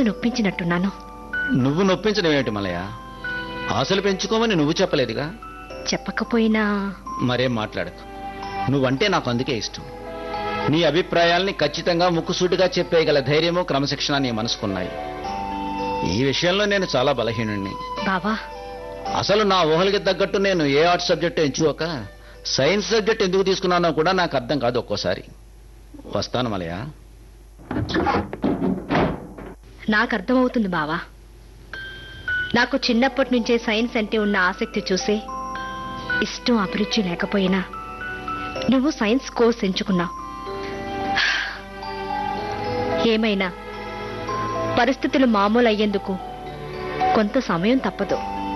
నొప్పించినట్టున్నాను నువ్వు నొప్పించడం ఏమిటి మలయ ఆశలు పెంచుకోమని నువ్వు చెప్పలేదుగా చెప్పకపోయినా మరేం మాట్లాడకు నువ్వంటే నాకు అందుకే ఇష్టం నీ అభిప్రాయాల్ని ఖచ్చితంగా ముక్కుసూటిగా చెప్పేయగల ధైర్యము క్రమశిక్షణ నీ మనసుకున్నాయి ఈ విషయంలో నేను చాలా బలహీనుణ్ణి బావా అసలు నా ఊహలకి తగ్గట్టు నేను ఏ ఆర్ట్స్ సబ్జెక్ట్ ఎంచుకోక సైన్స్ సబ్జెక్ట్ ఎందుకు తీసుకున్నానో కూడా నాకు అర్థం కాదు ఒక్కోసారి వస్తాను మలయ నాకు అర్థమవుతుంది బావా నాకు చిన్నప్పటి నుంచే సైన్స్ అంటే ఉన్న ఆసక్తి చూసి ఇష్టం అభిరుచి లేకపోయినా నువ్వు సైన్స్ కోర్స్ ఎంచుకున్నావు ఏమైనా పరిస్థితులు మామూలు అయ్యేందుకు కొంత సమయం తప్పదు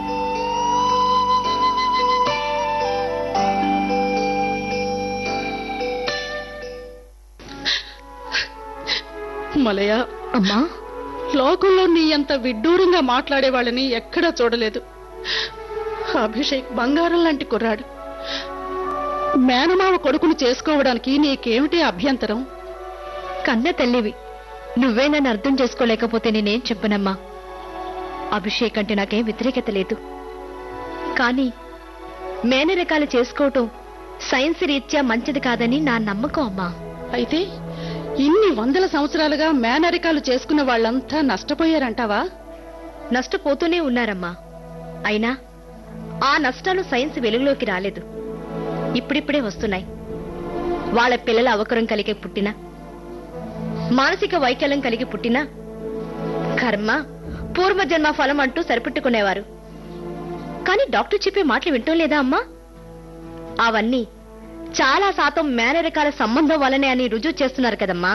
మలయ అమ్మా లోకంలో నీ అంత విడ్డూరంగా మాట్లాడే వాళ్ళని ఎక్కడా చూడలేదు అభిషేక్ బంగారం లాంటి కుర్రాడు మేనమామ కొడుకును చేసుకోవడానికి నీకేమిటి అభ్యంతరం కన్న తల్లివి నువ్వే నన్ను అర్థం చేసుకోలేకపోతే నేనేం చెప్పనమ్మా అభిషేక్ అంటే నాకేం వ్యతిరేకత లేదు కానీ మేనరకాలు చేసుకోవటం సైన్స్ రీత్యా మంచిది కాదని నా నమ్మకం అమ్మా అయితే ఇన్ని వందల సంవత్సరాలుగా మేనరికాలు చేసుకున్న వాళ్ళంతా నష్టపోయారంటావా నష్టపోతూనే ఉన్నారమ్మా అయినా ఆ నష్టాలు సైన్స్ వెలుగులోకి రాలేదు ఇప్పుడిప్పుడే వస్తున్నాయి వాళ్ళ పిల్లల అవకరం కలిగి పుట్టినా మానసిక వైకల్యం కలిగి పుట్టినా కర్మ పూర్వజన్మ ఫలం అంటూ సరిపెట్టుకునేవారు కానీ డాక్టర్ చెప్పే మాటలు వింటం లేదా అమ్మా అవన్నీ చాలా శాతం మేనరికాల సంబంధం వల్లనే అని రుజువు చేస్తున్నారు కదమ్మా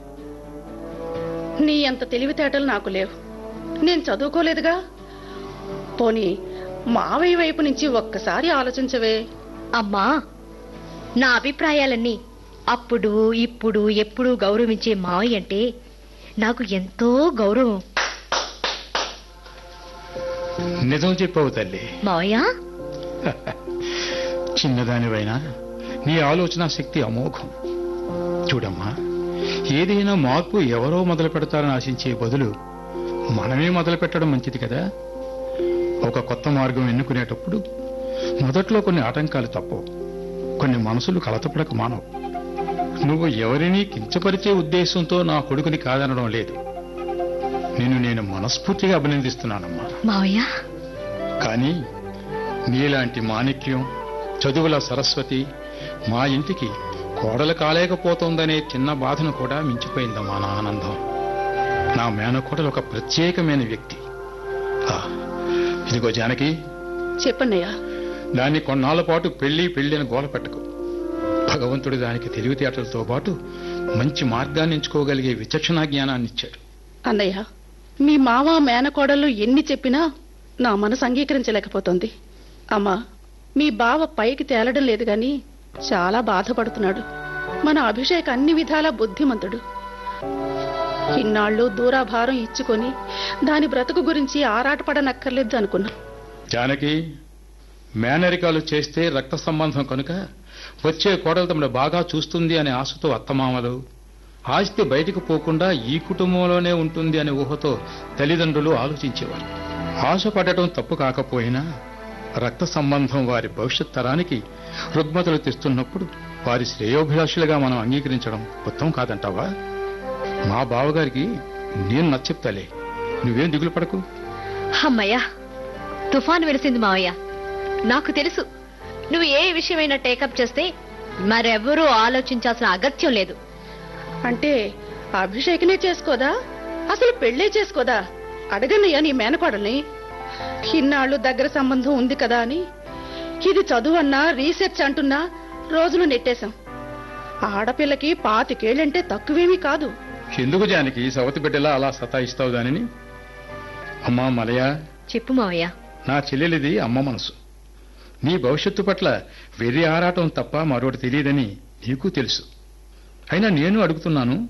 నీ అంత తెలివితేటలు నాకు లేవు నేను చదువుకోలేదుగా పోనీ మావయ్య వైపు నుంచి ఒక్కసారి ఆలోచించవే అమ్మా నా అభిప్రాయాలన్నీ అప్పుడు ఇప్పుడు ఎప్పుడు గౌరవించే మావయ్య అంటే నాకు ఎంతో గౌరవం నిజం చెప్పావు తల్లి మావయ్య చిన్నదానివైనా నీ ఆలోచన శక్తి అమోఘం చూడమ్మా ఏదైనా మార్పు ఎవరో మొదలు పెడతారని ఆశించే బదులు మనమే మొదలు పెట్టడం మంచిది కదా ఒక కొత్త మార్గం ఎన్నుకునేటప్పుడు మొదట్లో కొన్ని ఆటంకాలు తప్పవు కొన్ని మనసులు కలతపడక మానవు నువ్వు ఎవరినీ కించపరిచే ఉద్దేశంతో నా కొడుకుని కాదనడం లేదు నిన్ను నేను మనస్ఫూర్తిగా అభినందిస్తున్నానమ్మా మావయ్య కానీ నీలాంటి మాణిక్యం చదువుల సరస్వతి మా ఇంటికి కోడలు కాలేకపోతోందనే చిన్న బాధను కూడా మించిపోయిందమ్మా నా ఆనందం నా మేనకోడలు ఒక ప్రత్యేకమైన వ్యక్తి ఆ, ఇదిగో జానకి చెప్పన్నయ్యా దాన్ని కొన్నాళ్ల పాటు పెళ్లి పెళ్లి అని గోల పెట్టకు భగవంతుడు దానికి తెలివితేటలతో పాటు మంచి మార్గాన్ని ఎంచుకోగలిగే విచక్షణా జ్ఞానాన్ని ఇచ్చాడు అన్నయ్య మీ మామ మేనకోడళ్ళు ఎన్ని చెప్పినా నా మనసు అంగీకరించలేకపోతుంది అమ్మా మీ బావ పైకి తేలడం లేదు గాని చాలా బాధపడుతున్నాడు మన అభిషేక్ అన్ని విధాలా బుద్ధిమంతుడు ఇన్నాళ్ళు దూరాభారం ఇచ్చుకొని దాని బ్రతుకు గురించి ఆరాటపడనక్కర్లేదు అనుకున్నా జానకి మేనరికాలు చేస్తే రక్త సంబంధం కనుక వచ్చే కోడలు తమను బాగా చూస్తుంది అనే ఆశతో అత్తమామలు ఆస్తి బయటకు పోకుండా ఈ కుటుంబంలోనే ఉంటుంది అనే ఊహతో తల్లిదండ్రులు ఆలోచించేవారు ఆశపడటం తప్పు కాకపోయినా రక్త సంబంధం వారి భవిష్యత్ తరానికి రుగ్మతలు తెస్తున్నప్పుడు వారి శ్రేయోభిలాషులుగా మనం అంగీకరించడం ఉత్తమం కాదంటావా మా బావగారికి నేను నచ్చెప్తాలే నువ్వేం దిగులు పడకు అమ్మయ్యా తుఫాన్ వెలిసింది మావయ్య నాకు తెలుసు నువ్వు ఏ విషయమైనా టేకప్ చేస్తే మరెవరూ ఆలోచించాల్సిన అగత్యం లేదు అంటే అభిషేకనే చేసుకోదా అసలు పెళ్ళే చేసుకోదా అడగన్నయ్యా నీ మేనకోడల్ని ఇన్నాళ్ళు దగ్గర సంబంధం ఉంది కదా అని ఇది చదువు అన్నా రీసెర్చ్ అంటున్నా రోజులు నెట్టేశాం ఆడపిల్లకి పాతికేళ్ళంటే తక్కువేమీ కాదు ఎందుకు జానకి సవతి బిడ్డలా అలా సతాయిస్తావు దానిని అమ్మా మలయ చెప్పు మావయ్య నా చెల్లెలిది అమ్మ మనసు నీ భవిష్యత్తు పట్ల వెర్రి ఆరాటం తప్ప మరొకటి తెలియదని నీకు తెలుసు అయినా నేను అడుగుతున్నాను